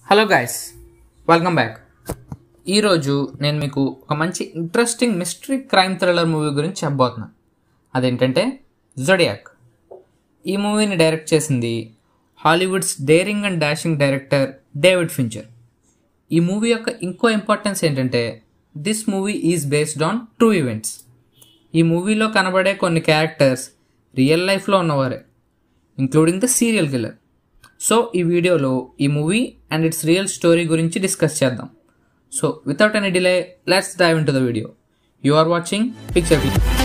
hello guys welcome back ఈరోజు నేను మీకు ఒక మంచి interesting mystery crime thriller movie గురించి చెప్పబోతున్నాను అదేంటంటే జొడియాక్ ఈ మూవీని డైరెక్ట్ చేసింది Hollywood's daring and dashing director David Fincher ఈ మూవీ యొక్క ఇంకో ఇంపార్టెన్స్ ఏంటంటే this movie is based on true events ఈ మూవీలో కనబడే కొన్ని క్యారెక్టర్స్ రియల్ లైఫ్లో ఉన్నవారే including the serial killer so ఈ వీడియోలో ఈ movie and it's real story గురించి డిస్కస్ చేద్దాం so without any delay let's dive in to the video you are watching picture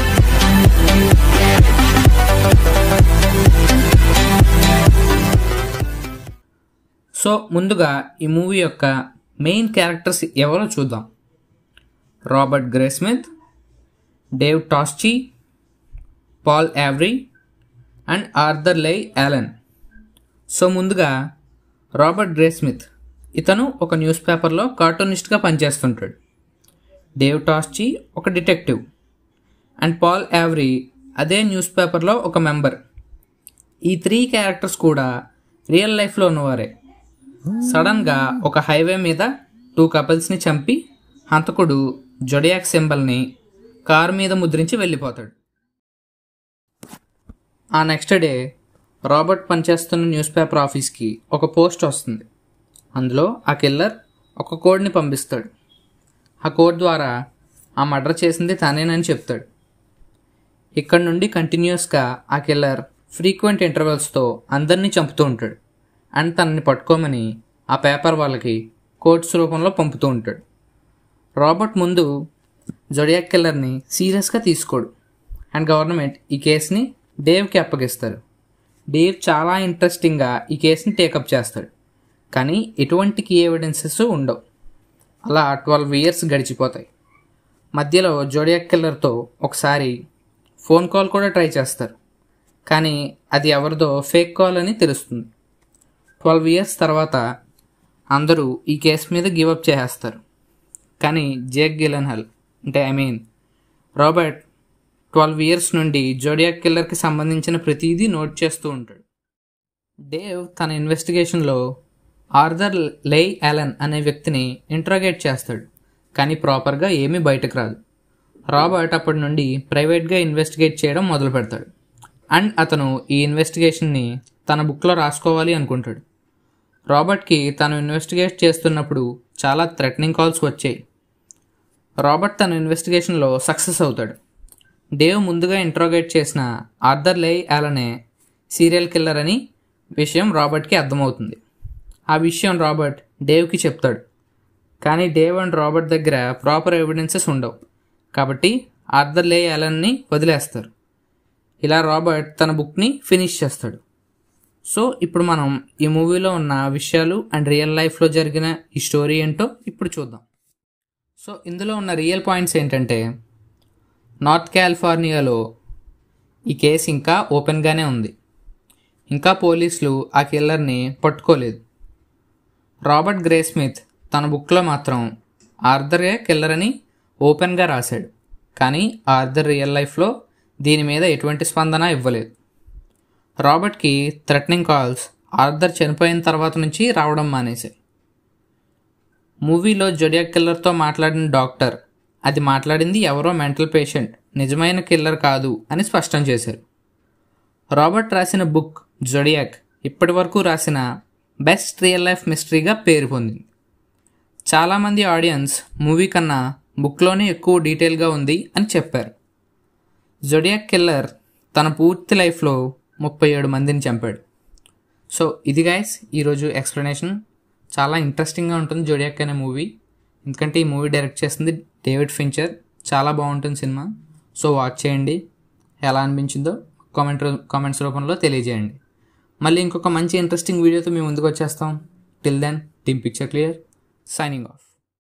so ముందుగా ఈ మూవీ యొక్క మెయిన్ క్యారెక్టర్స్ ఎవరో చూద్దాం Robert Graysmith Dave Toschi Paul Avery and Arthur Leigh Allen so ముందుగా Robert గ్రేస్మిత్ ఇతను ఒక news పేపర్లో కార్టూనిస్ట్గా పనిచేస్తుంటాడు Dave టాస్చీ ఒక డిటెక్టివ్ అండ్ పాల్ యావ్రీ అదే న్యూస్ పేపర్లో ఒక మెంబర్ ఈ త్రీ క్యారెక్టర్స్ కూడా రియల్ లైఫ్లో ఉన్నవారే సడన్గా ఒక హైవే మీద టూ కపుల్స్ని చంపి హంతకుడు జొడియాక్ సింబల్ని కారు మీద ముద్రించి వెళ్ళిపోతాడు ఆ నెక్స్ట్ డే రాబర్ట్ పనిచేస్తున్న న్యూస్ పేపర్ ఆఫీస్కి ఒక పోస్ట్ వస్తుంది అందులో ఆ కిల్లర్ ఒక కోడ్ని పంపిస్తాడు ఆ కోడ్ ద్వారా ఆ మర్డర్ చేసింది తనేనని చెప్తాడు ఇక్కడ నుండి కంటిన్యూస్గా ఆ కిల్లర్ ఫ్రీక్వెంట్ ఇంటర్వెల్స్తో అందరినీ చంపుతూ ఉంటాడు అండ్ తనని పట్టుకోమని ఆ పేపర్ వాళ్ళకి కోడ్స్ రూపంలో పంపుతూ ఉంటాడు రాబర్ట్ ముందు జొడియాక్ కిల్లర్ని సీరియస్గా తీసుకోడు అండ్ గవర్నమెంట్ ఈ కేసుని డేవ్కి అప్పగిస్తారు డేవ్ చాలా ఇంట్రెస్టింగ్గా ఈ కేసుని టేకప్ చేస్తాడు కానీ ఎటువంటి కీ ఎవిడెన్సెస్ ఉండవు అలా ట్వెల్వ్ ఇయర్స్ గడిచిపోతాయి మధ్యలో జోడియాక్ కిల్లర్తో ఒకసారి ఫోన్ కాల్ కూడా ట్రై చేస్తారు కానీ అది ఎవరిదో ఫేక్ కాల్ అని తెలుస్తుంది ట్వెల్వ్ ఇయర్స్ తర్వాత అందరూ ఈ కేసు మీద గివప్ చేసేస్తారు కానీ జేక్ గిలన్హల్ అంటే I mean Robert twelve years నుండి జోడియాక్ కిల్లర్కి సంబంధించిన ప్రతిదీ నోట్ చేస్తూ ఉంటాడు డేవ్ తన ఇన్వెస్టిగేషన్లో ఆర్థర్ లై యాలన్ అనే వ్యక్తిని ఇంట్రాగేట్ చేస్తాడు కానీ ప్రాపర్గా ఏమీ బయటకు రాదు రాబర్ట్ అప్పటి నుండి ప్రైవేట్గా ఇన్వెస్టిగేట్ చేయడం మొదలు పెడతాడు అండ్ అతను ఈ ఇన్వెస్టిగేషన్ని తన బుక్లో రాసుకోవాలి అనుకుంటాడు రాబర్ట్కి తను ఇన్వెస్టిగేట్ చేస్తున్నప్పుడు చాలా థ్రెటనింగ్ కాల్స్ వచ్చాయి రాబర్ట్ తన ఇన్వెస్టిగేషన్లో సక్సెస్ అవుతాడు డేవ్ ముందుగా ఇంట్రోగేట్ చేసిన ఆర్థర్ లే యాలనే సీరియల్ కిల్లర్ అని విషయం రాబర్ట్కి అర్థమవుతుంది ఆ విషయం రాబర్ట్ డేవ్కి చెప్తాడు కానీ డేవ్ అండ్ రాబర్ట్ దగ్గర ప్రాపర్ ఎవిడెన్సెస్ ఉండవు కాబట్టి ఆర్థర్ లే యాలన్ని వదిలేస్తారు ఇలా రాబర్ట్ తన బుక్ని ఫినిష్ చేస్తాడు సో ఇప్పుడు మనం ఈ మూవీలో ఉన్న విషయాలు అండ్ రియల్ లైఫ్లో జరిగిన ఈ స్టోరీ ఏంటో ఇప్పుడు చూద్దాం సో ఇందులో ఉన్న రియల్ పాయింట్స్ ఏంటంటే నార్త్ కాలిఫోర్నియాలో ఈ కేసు ఇంకా ఓపెన్గానే ఉంది ఇంకా పోలీసులు ఆ కిల్లర్ని పట్టుకోలేదు రాబర్ట్ గ్రే స్మిత్ తన బుక్లో మాత్రం ఆర్థరే కిల్లర్ అని ఓపెన్గా రాశాడు కానీ ఆర్థర్ రియల్ లైఫ్లో దీని మీద ఎటువంటి స్పందన ఇవ్వలేదు రాబర్ట్కి థ్రెటనింగ్ కాల్స్ ఆర్థర్ చనిపోయిన తర్వాత నుంచి రావడం మానేశాయి మూవీలో జొడియాక్ కిల్లర్తో మాట్లాడిన డాక్టర్ అది మాట్లాడింది ఎవరో మెంటల్ పేషెంట్ నిజమైన కిల్లర్ కాదు అని స్పష్టం చేశారు రాబర్ట్ రాసిన బుక్ జొడియాక్ ఇప్పటి వరకు రాసిన బెస్ట్ రియల్ లైఫ్ మిస్టరీగా పేరు పొందింది చాలామంది ఆడియన్స్ మూవీ కన్నా బుక్లోనే ఎక్కువ డీటెయిల్గా ఉంది అని చెప్పారు జొడియాక్ కిల్లర్ తన పూర్తి లైఫ్లో ముప్పై ఏడు మందిని చంపాడు సో ఇది గాయస్ ఈరోజు ఎక్స్ప్లెనేషన్ చాలా ఇంట్రెస్టింగ్గా ఉంటుంది జోడియాక్ అనే మూవీ ఎందుకంటే ఈ మూవీ డైరెక్ట్ చేసింది డేవిడ్ ఫించర్ చాలా బాగుంటుంది సినిమా సో వాచ్ చేయండి ఎలా అనిపించిందో కామెంట్ కామెంట్స్ రూపంలో తెలియజేయండి మళ్ళీ ఇంకొక మంచి ఇంట్రెస్టింగ్ వీడియోతో మేము ముందుకు వచ్చేస్తాం till then team picture clear signing of